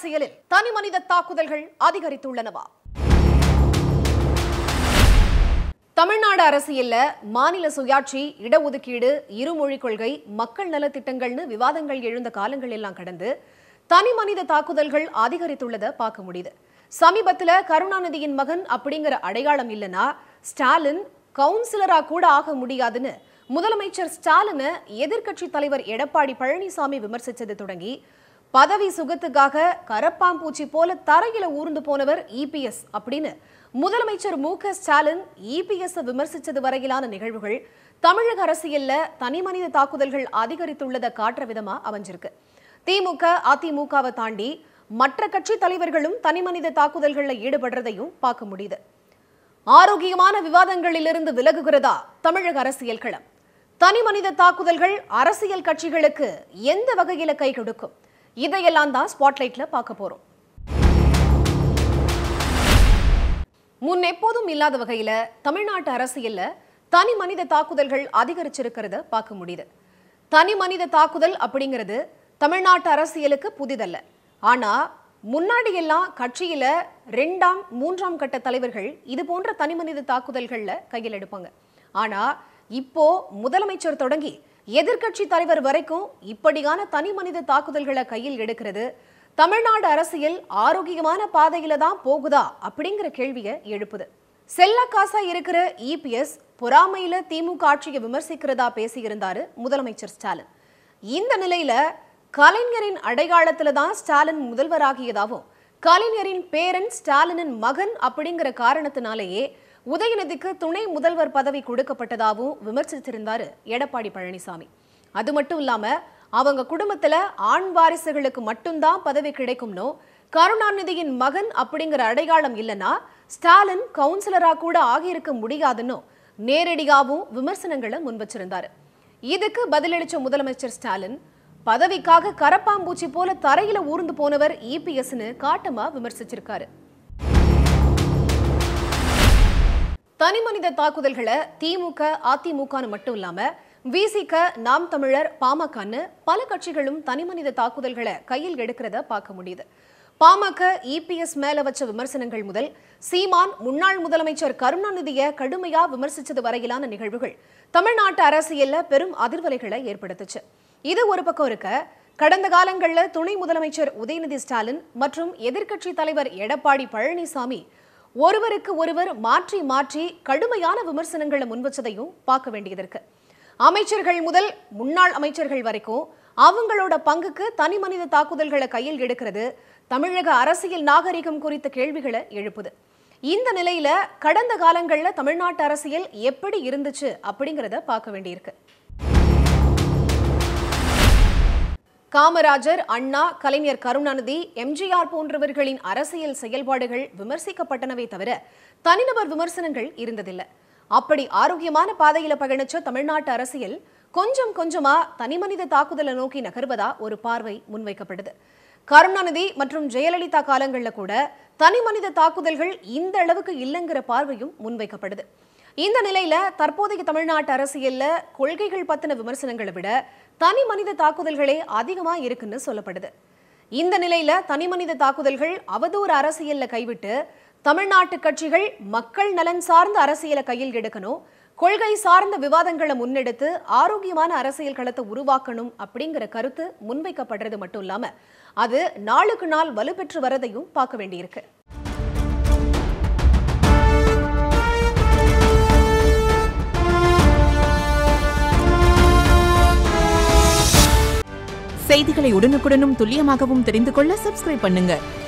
அரசியலில் தனி மனித தாக்குதல்கள் அதிகரித்துள்ளனவா தமிழ்நாடு அரசியல்ல மாநில சுயாட்சி இடஒதுக்கீடு இருமொழிக் கொள்கை மக்கள் நலத் திட்டங்கள்னு விவாதங்கள் எழுந்த காலங்கள் எல்லாம் கடந்து தனி மனித தாக்குதல்கள் அதிகரித்துள்ளதை பார்க்க முடியுது சமீபத்துல கருணாநிதியின் மகன் அப்படிங்கிற அடையாளம் இல்லைன்னா ஸ்டாலின் கவுன்சிலரா கூட ஆக முடியாதுன்னு முதலமைச்சர் ஸ்டாலினை எதிர்க்கட்சி தலைவர் எடப்பாடி பழனிசாமி விமர்சிச்சது தொடங்கி பதவி சுகத்துக்காக கரப்பாம்பூச்சி போல தரையில ஊர்ந்து போனவர் இபிஎஸ் அப்படின்னு முதலமைச்சர் மு க ஸ்டாலின் இபிஎஸ் விமர்சிச்சது வரையிலான நிகழ்வுகள் தமிழக அரசியல்ல தனிமனித தாக்குதல்கள் அதிகரித்துள்ளதை காட்டுற விதமா அமைஞ்சிருக்கு திமுக அதிமுகவை தாண்டி மற்ற கட்சி தலைவர்களும் தனிமனித தாக்குதல்களில் ஈடுபடுறதையும் பார்க்க முடியுது ஆரோக்கியமான விவாதங்களிலிருந்து விலகுகிறதா தமிழக அரசியல் களம் தனி மனித தாக்குதல்கள் அரசியல் கட்சிகளுக்கு எந்த வகையில கை கொடுக்கும் இதையெல்லாம் தான் ஸ்பாட்லைட்ல பார்க்க போறோம் முன் எப்போதும் இல்லாத வகையில தமிழ்நாட்டு அரசியல்ல தனி மனித தாக்குதல்கள் அதிகரிச்சிருக்கிறத பார்க்க முடியுது தனி மனித தாக்குதல் அப்படிங்கிறது தமிழ்நாட்டு அரசியலுக்கு புதிதல்ல ஆனா முன்னாடி எல்லாம் கட்சியில ரெண்டாம் மூன்றாம் கட்ட தலைவர்கள் இது போன்ற தனி மனித தாக்குதல்கள்ல கையில் எடுப்பாங்க ஆனா இப்போ முதலமைச்சர் தொடங்கி எதிர்க்கட்சி தலைவர் வரைக்கும் இப்படியான தனி மனித தாக்குதல்களை கையில் எடுக்கிறது தமிழ்நாடு அரசியல் ஆரோக்கியமான பாதையில தான் போகுதா அப்படிங்கிற கேள்வியை எழுப்புது செல்ல காசா இருக்கிற இபிஎஸ் பொறாமையில திமுக ஆட்சியை விமர்சிக்கிறதா பேசியிருந்தாரு முதலமைச்சர் ஸ்டாலின் இந்த நிலையில கலைஞரின் அடையாளத்துல தான் ஸ்டாலின் முதல்வராகியதாவும் கலைஞரின் பேரன் ஸ்டாலினின் மகன் அப்படிங்கிற காரணத்தினாலேயே உதயநிதிக்கு துணை முதல்வர் பதவி கொடுக்கப்பட்டதாகவும் விமர்சித்திருந்தாரு எடப்பாடி பழனிசாமி அது மட்டும் இல்லாம அவங்க குடும்பத்துல ஆண் வாரிசுகளுக்கு மட்டும்தான் பதவி கிடைக்கும்னோ கருணாநிதியின் மகன் அப்படிங்கிற அடையாளம் இல்லைன்னா ஸ்டாலின் கவுன்சிலரா கூட ஆகியிருக்க முடியாதுன்னு நேரடியாகவும் விமர்சனங்களை முன்வச்சிருந்தாரு இதுக்கு பதிலளிச்ச முதலமைச்சர் ஸ்டாலின் பதவிக்காக கரப்பாம்பூச்சி போல தரையில ஊர்ந்து போனவர் இபிஎஸ்னு காட்டமா விமர்சிச்சிருக்காரு தனிமனித தாக்குதல்களை திமுக அதிமுகன்னு மட்டும் இல்லாம விசிக நாம் தமிழர் பாமகன்னு பல கட்சிகளும் தனிமனித தாக்குதல்களை கையில் எடுக்கிறத பார்க்க முடியுது பாமக இபிஎஸ் மேல வச்ச விமர்சனங்கள் முதல் சீமான் முன்னாள் முதலமைச்சர் கருணாநிதிய கடுமையா விமர்சிச்சது வரையிலான நிகழ்வுகள் தமிழ்நாட்டு அரசியல்ல பெரும் அதிர்வலைகளை ஏற்படுத்துச்சு இது ஒரு பக்கம் இருக்க கடந்த காலங்கள்ல துணை முதலமைச்சர் உதயநிதி ஸ்டாலின் மற்றும் எதிர்க்கட்சி தலைவர் எடப்பாடி பழனிசாமி ஒருவருக்கு ஒருவர் மாற்றி மாற்றி கடுமையான விமர்சனங்களை முன்வச்சதையும் பார்க்க வேண்டியது இருக்கு அமைச்சர்கள் முதல் முன்னாள் அமைச்சர்கள் வரைக்கும் அவங்களோட பங்குக்கு தனி மனித தாக்குதல்களை கையில் எடுக்கிறது தமிழக அரசியல் நாகரிகம் குறித்த கேள்விகளை எழுப்புது இந்த நிலையில கடந்த காலங்கள்ல தமிழ்நாட்டு அரசியல் எப்படி இருந்துச்சு அப்படிங்கறத பார்க்க வேண்டியிருக்கு காமராஜர் அண்ணா கலைஞர் கருணாநிதி எம்ஜிஆர் போன்றவர்களின் அரசியல் செயல்பாடுகள் விமர்சிக்கப்பட்டனவே தவிர தனிநபர் விமர்சனங்கள் இருந்ததில்லை அப்படி ஆரோக்கியமான பாதையில பயணிச்ச தமிழ்நாட்டு அரசியல் கொஞ்சம் கொஞ்சமா தனிமனித தாக்குதலை நோக்கி நகர்வதா ஒரு பார்வை முன்வைக்கப்படுது கருணாநிதி மற்றும் ஜெயலலிதா காலங்கள்ல கூட தனிமனித தாக்குதல்கள் இந்த அளவுக்கு இல்லைங்கிற பார்வையும் முன்வைக்கப்படுது இந்த நிலையில தற்போதைய தமிழ்நாட்டு அரசியல்ல கொள்கைகள் பத்தின விமர்சனங்களை விட தனி மனித தாக்குதல்களே அதிகமா இருக்குன்னு சொல்லப்படுது இந்த நிலையில தனி மனித தாக்குதல்கள் அவதூறு அரசியல்ல கைவிட்டு தமிழ்நாட்டு கட்சிகள் மக்கள் நலன் சார்ந்த அரசியலை கையில் எடுக்கணும் கொள்கை சார்ந்த விவாதங்களை முன்னெடுத்து ஆரோக்கியமான அரசியல் களத்தை உருவாக்கணும் அப்படிங்கிற கருத்து முன்வைக்கப்படுறது மட்டும் இல்லாம அது நாளுக்கு நாள் வலுப்பெற்று வரதையும் பார்க்க வேண்டியிருக்கு செய்திகளை உடனுக்குடனும் துல்லியமாகவும் தெரிந்து கொள்ள சப்ஸ்கிரைப் பண்ணுங்க